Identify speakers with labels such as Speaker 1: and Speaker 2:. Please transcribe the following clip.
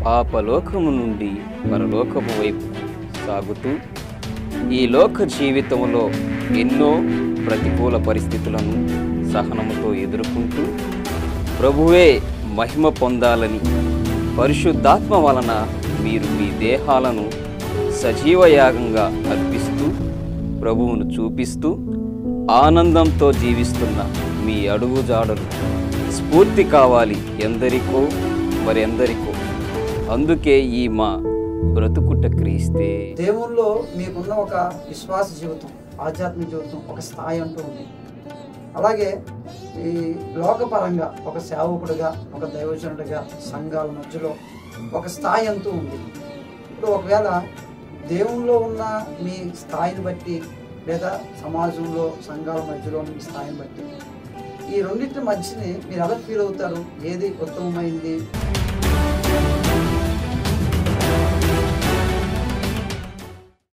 Speaker 1: పాపలోకము నుండి పరలోకము వైపు సాగుతూ ఈ లోక జీవితంలో ఎన్నో ప్రతికూల పరిస్థితులను సహనముతో ఎదుర్కొంటూ ప్రభువే మహిమ పొందాలని పరిశుద్ధాత్మ వలన మీరు మీ దేహాలను సజీవయాగంగా అర్పిస్తూ ప్రభువును చూపిస్తూ ఆనందంతో జీవిస్తున్న మీ అడుగుజాడలు స్ఫూర్తి కావాలి ఎందరికో మరెందరికో అందుకే ఈ మా బ్రతుకుట క్రీస్తే
Speaker 2: దేవుల్లో మీకున్న ఒక విశ్వాస జీవితం ఆధ్యాత్మిక జీవితం ఒక స్థాయి అంటూ ఉంది అలాగే ఈ లోకపరంగా ఒక సేవకుడిగా ఒక దైవజనుడిగా సంఘాల మధ్యలో ఒక స్థాయి అంటూ ఉంది ఇప్పుడు ఒకవేళ దేవుల్లో ఉన్న మీ స్థాయిని బట్టి లేదా సమాజంలో సంఘాల మధ్యలో మీ స్థాయిని బట్టి ఈ రెండింటి మధ్యని మీరు ఎలా ఫీల్ అవుతారు ఏది ఉత్తమమైంది